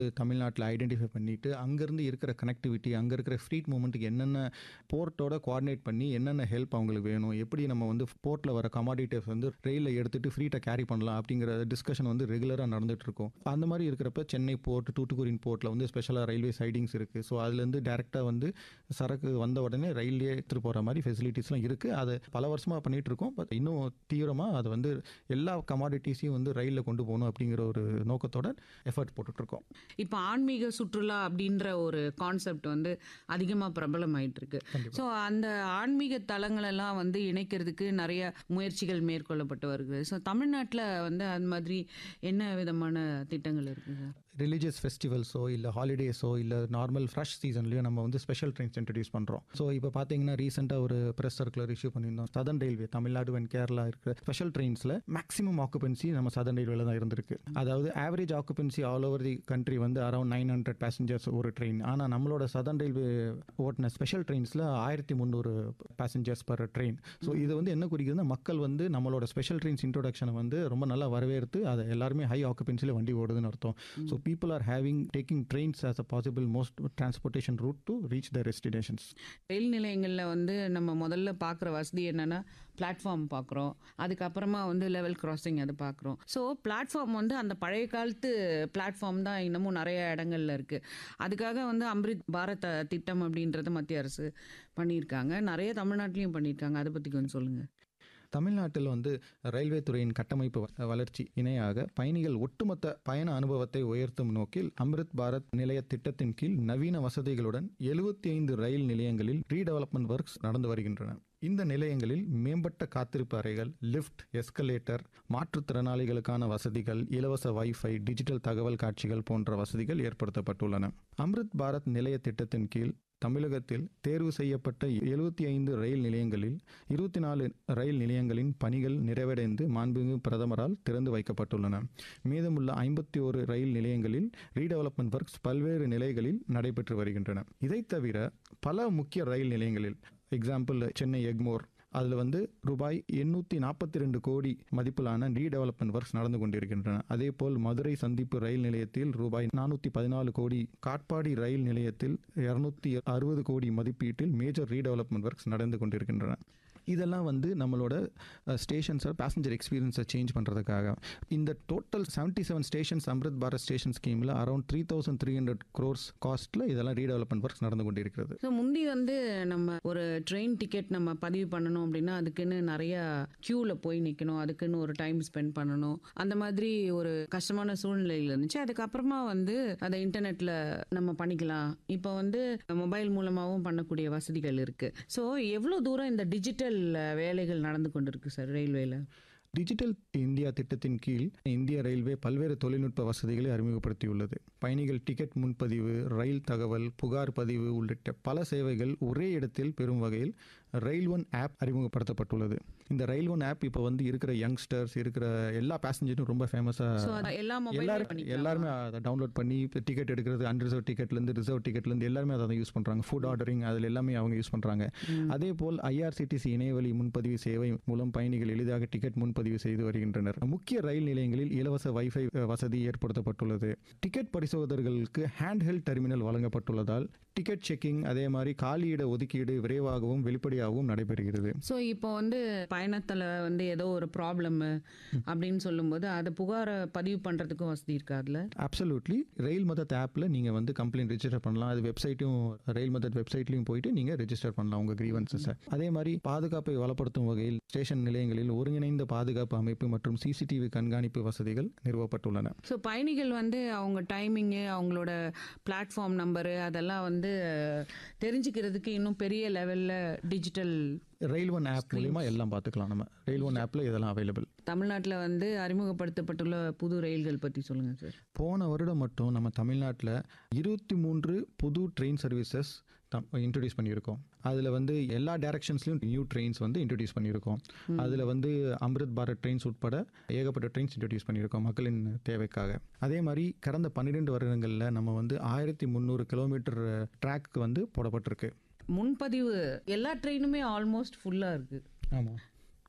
தமிழ்நாட்டில் ஐடென்டிஃபை பண்ணிட்டு அங்கேருந்து இருக்கிற கனெக்டிவிட்டி அங்கே இருக்கிற ஃப்ரீட் மூமெண்ட்டுக்கு என்னென்ன போர்ட்டோட கோஆர்டினேட் பண்ணி என்னென்ன ஹெல்ப் அவங்களுக்கு வேணும் எப்படி நம்ம வந்து போர்ட்டில் வர கமாடிட்டிவ்ஸ் வந்து ரயிலில் எடுத்துட்டு ஃப்ரீட்டாக கேரி பண்ணலாம் அப்படிங்கிற டிஸ்கஷன் வந்து ரெகுலராக நடந்துட்டு இருக்கும் அந்த மாதிரி இருக்கிறப்ப சென்னை போர்ட் தூத்துக்குடியின் போர்ட்டில் வந்து ஸ்பெஷலாக ரயில்வே சைடிங்ஸ் இருக்குது ஸோ அதுலேருந்து டேரெக்டாக வந்து சரக்கு வந்த உடனே ரயிலே எடுத்துகிட்டு போகிற மாதிரி ஃபெசிலிட்டிஸ்லாம் இருக்குது அது பல வருஷமாக பண்ணிகிட்டு இருக்கோம் பட் இன்னும் தீவிரமாக அது வந்து எல்லா கமாடிட்டிஸையும் வந்து ரயிலில் கொண்டு போகணும் அப்படிங்கிற ஒரு நோக்கத்தோட எஃபர்ட் போட்டுட்ருக்கோம் இப்போ ஆன்மீக சுற்றுலா அப்படின்ற ஒரு கான்செப்ட் வந்து அதிகமாக பிரபலமாயிட்டு இருக்கு ஸோ அந்த ஆன்மீக தலங்களெல்லாம் வந்து இணைக்கிறதுக்கு நிறைய முயற்சிகள் மேற்கொள்ளப்பட்டு வருகிறது ஸோ தமிழ்நாட்டில் வந்து அந்த மாதிரி என்ன விதமான திட்டங்கள் இருக்குது சார் ரிலீஜியஸ் ஃபெஸ்டிவல்ஸோ இல்லை ஹாலிடேஸோ இல்லை நார்மல் ஃப்ரெஷ் சீசன்லேயும் நம்ம வந்து ஸ்பெஷல் ட்ரெயின்ஸ் இன்ட்ரடியூஸ் பண்ணுறோம் ஸோ இப்போ பார்த்தீங்கன்னா ரீசெண்டாக ஒரு ப்ரெஸ் சர்க்குலர் இஷ்யூ பண்ணியிருந்தோம் southern railway Tamil Nadu and Kerala இருக்கிற ஸ்பெஷல் ட்ரெயின்ஸில் மேக்ஸிமம் ஆக்குபென்சி நம்ம சதன் ரயில்வேல தான் இருந்திருக்கு அதாவது average occupancy all over the country வந்து அரௌண்ட் நைன் ஹண்ட்ரட் பேசஞ்சர்ஸ் ஒரு ட்ரெயின் ஆனால் நம்மளோட சதன் ரயில்வே ஓட்டின ஸ்பெஷல் ட்ரெயின்ஸில் ஆயிரத்தி முந்நூறு பேசஞ்சர்ஸ் பர் ட்ரெயின் ஸோ இது வந்து என்ன குறிக்குதுன்னா மக்கள் வந்து நம்மளோட ஸ்பெஷல் ட்ரெயின்ஸ் இன்ட்ரோடக்ஷனை வந்து ரொம்ப நல்லா வரவேற்று அதை எல்லாருமே ஹை ஆக்குபென்சியில் வண்டி ஓடுதுன்னு அர்த்தம் so people are having taking trains as a possible most transportation route to reach their destinations ரயில் நிலையங்களில் வந்து நம்ம முதல்ல பார்க்குற வசதி என்னென்னா பிளாட்ஃபார்ம் பார்க்குறோம் அதுக்கப்புறமா வந்து லெவல் கிராசிங் அது பார்க்குறோம் ஸோ பிளாட்ஃபார்ம் வந்து அந்த பழைய காலத்து பிளாட்ஃபார்ம் தான் இன்னமும் நிறைய இடங்கள்ல இருக்குது அதுக்காக வந்து அம்ரித் பாரத் திட்டம் அப்படின்றத மத்திய அரசு பண்ணியிருக்காங்க நிறைய தமிழ்நாட்டிலையும் பண்ணியிருக்காங்க அதை பற்றி கொஞ்சம் சொல்லுங்கள் தமிழ்நாட்டில் வந்து ரயில்வே துறையின் கட்டமைப்பு வ- வளர்ச்சி இணையாக பயணிகள் ஒட்டுமொத்த பயண அனுபவத்தை உயர்த்தும் நோக்கில் அம்ரித் பாரத் நிலைய திட்டத்தின் கீழ் நவீன வசதிகளுடன் எழுபத்தி ஐந்து ரயில் நிலையங்களில் ரீடெவலப்மெண்ட் ஒர்க்ஸ் நடந்து வருகின்றன இந்த நிலையங்களில் மேம்பட்ட காத்திருப்பு அறைகள் லிஃப்ட் எஸ்கலேட்டர் மாற்றுத்திறனாளிகளுக்கான வசதிகள் இலவச வைஃபை டிஜிட்டல் தகவல் காட்சிகள் போன்ற வசதிகள் ஏற்படுத்தப்பட்டுள்ளன அம்ரித் பாரத் நிலைய திட்டத்தின் கீழ் தமிழகத்தில் தேர்வு செய்யப்பட்ட எழுபத்தி ஐந்து ரயில் நிலையங்களில் இருபத்தி நாலு ரயில் நிலையங்களின் பணிகள் நிறைவடைந்து மாண்புமிகு பிரதமரால் திறந்து வைக்கப்பட்டுள்ளன மீதமுள்ள ஐம்பத்தி ஒரு ரயில் நிலையங்களில் ரீடெவலப்மெண்ட் ஒர்க்ஸ் பல்வேறு நிலைகளில் நடைபெற்று வருகின்றன இதைத் தவிர பல முக்கிய ரயில் நிலையங்களில் எக்ஸாம்பிள் சென்னை எக்மோர் அதில் வந்து ரூபாய் எண்ணூற்றி நாற்பத்தி ரெண்டு கோடி மதிப்பிலான ரீடெவலப்மெண்ட் ஒர்க்ஸ் நடந்து கொண்டிருக்கின்றன அதேபோல் மதுரை சந்திப்பு ரயில் நிலையத்தில் ரூபாய் நானூற்றி பதினாலு கோடி காட்பாடி ரயில் நிலையத்தில் இரநூத்தி அறுபது கோடி மதிப்பீட்டில் மேஜர் ரீடெவலப்மெண்ட் ஒர்க்ஸ் நடந்து கொண்டிருக்கின்றன இதெல்லாம் வந்து நம்மளோட ஸ்டேஷன்ஸை பேசஞ்சர் எக்ஸ்பீரியன்ஸை சேஞ்ச் பண்ணுறதுக்காக இந்த total seventy seven stations Amrit Bharat station ஸ்கீமில் around three thousand three hundred crores காஸ்ட்டில் இதெல்லாம் ரீடெவலப்மெண்ட் ஒர்க்ஸ் நடந்து கொண்டிருக்கிறது ஸோ முந்தி வந்து நம்ம ஒரு ட்ரெயின் டிக்கெட் நம்ம பதிவு பண்ணணும் அப்படின்னா அதுக்குன்னு நிறைய க்யூவில் போய் நிற்கணும் அதுக்குன்னு ஒரு டைம் ஸ்பெண்ட் பண்ணணும் அந்த மாதிரி ஒரு கஷ்டமான சூழ்நிலையில் இருந்துச்சு அதுக்கப்புறமா வந்து அதை இன்டர்நெட்டில் நம்ம பண்ணிக்கலாம் இப்போ வந்து மொபைல் மூலமாகவும் பண்ணக்கூடிய வசதிகள் இருக்குது ஸோ எவ்வளோ தூரம் இந்த டிஜிட்டல் வேலைகள் நடந்து கொண்டிருக்கு சார் ரயில்வேல டிஜிட்டல் இந்தியா திட்டத்தின் கீழ் இந்திய ரயில்வே பல்வேறு தொழில்நுட்ப வசதிகளை அறிமுகப்படுத்தியுள்ளது பயணிகள் டிக்கெட் முன்பதிவு ரயில் தகவல் புகார் பதிவு உள்ளிட்ட பல சேவைகள் ஒரே இடத்தில் பெறும் வகையில் ரயில் ஒன் ஆப் அறிமுகப்படுத்தப்பட்டுள்ளது இந்த ரயில் ஒன் ஆப் இப்போ வந்து இருக்கிற யங்ஸ்டர்ஸ் இருக்கிற எல்லா பேசஞ்சரும் ரொம்ப ஸோ ஃபேமஸாக எல்லா மொபைல் எல்லாரும் எல்லாருமே அதை டவுன்லோட் பண்ணி இப்போ டிக்கெட் எடுக்கிறது அன்ரிசர்வ் டிக்கெட்லேருந்து ரிசர்வ் டிக்கெட்லேருந்து எல்லாருமே அதை யூஸ் பண்ணுறாங்க ஃபுட் ஆர்டரிங் அதில் எல்லாமே அவங்க யூஸ் பண்ணுறாங்க அதே போல் ஐஆர்சிடிசி இணையவழி முன்பதிவு சேவை மூலம் பயணிகள் எளிதாக டிக்கெட் முன்பதிவு செய்து வருகின்றனர் முக்கிய ரயில் நிலையங்களில் இலவச வைஃபை வசதி ஏற்படுத்தப்பட்டுள்ளது டிக்கெட் பரிசோதகர்களுக்கு ஹேண்ட் ஹெல்ட் டெர்மினல் வழங்கப்பட்டுள்ளதால் டிக்கெட் செக்கிங் அதே மாதிரி காலியிட ஒதுக்கீடு விரைவாகவும் வெளிப்படையாகவும் நடைபெறுகிறது ஸோ இப்போ வந்து பயணத்தில் வந்து ஏதோ ஒரு ப்ராப்ளம் அப்படின்னு சொல்லும்போது அதை புகாரை பதிவு பண்ணுறதுக்கும் வசதி இருக்கா அதில் அப்சல்யூட்லி ரயில் மதத் ஆப்பில் நீங்கள் வந்து கம்ப்ளைண்ட் ரெஜிஸ்டர் பண்ணலாம் அது வெப்சைட்டும் ரயில் மதத் வெப்சைட்லையும் போயிட்டு நீங்கள் ரெஜிஸ்டர் பண்ணலாம் உங்கள் கிரீவன்ஸஸை அதே மாதிரி பாதுகாப்பை வளப்படுத்தும் வகையில் ஸ்டேஷன் நிலையங்களில் ஒருங்கிணைந்த பாதுகாப்பு அமைப்பு மற்றும் சிசிடிவி கண்காணிப்பு வசதிகள் நிறுவப்பட்டுள்ளன ஸோ பயணிகள் வந்து அவங்க டைமிங்கு அவங்களோட பிளாட்ஃபார்ம் நம்பரு அதெல்லாம் வந்து தெரிஞ்சுக்கிறதுக்கு இன்னும் பெரிய லெவலில் டிஜிட்டல் ரயில் ஒன் ஆப் மூலிமா எல்லாம் பார்த்துக்கலாம் நம்ம ரயில் ஒன் ஆப்பில் இதெல்லாம் அவைலபிள் தமிழ்நாட்டில் வந்து அறிமுகப்படுத்தப்பட்டுள்ள புது ரயில்கள் பற்றி சொல்லுங்கள் சார் போன வருடம் மட்டும் நம்ம தமிழ்நாட்டில் இருபத்தி மூன்று புது ட்ரெயின் சர்வீசஸ் இன்ட்ரடியூஸ் பண்ணியிருக்கோம் அதில் வந்து எல்லா டைரக்ஷன்ஸ்லையும் நியூ ட்ரெயின்ஸ் வந்து இன்ட்ரடியூஸ் பண்ணியிருக்கோம் அதில் வந்து அம்ரித் பாரத் ட்ரெயின்ஸ் உட்பட ஏகப்பட்ட ட்ரெயின்ஸ் இன்ட்ரடியூஸ் பண்ணியிருக்கோம் மக்களின் தேவைக்காக அதே மாதிரி கடந்த பன்னிரெண்டு வருடங்களில் நம்ம வந்து ஆயிரத்தி முந்நூறு கிலோமீட்டர் ட்ராக் வந்து போடப்பட்டிருக்கு முன்பதிவு எல்லா ட்ரெயினுமே ஆல்மோஸ்ட் ஃபுல்லாக இருக்குது ஆமாம்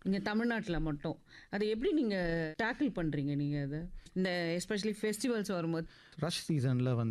இங்கே தமிழ்நாட்டில் மட்டும் அதை எப்படி நீங்கள் டேக்கிள் பண்ணுறீங்க நீங்கள் அதை இந்த எஸ்பெஷலி ஃபெஸ்டிவல்ஸ் வரும்போது ரஷ் சீசனில் வந்து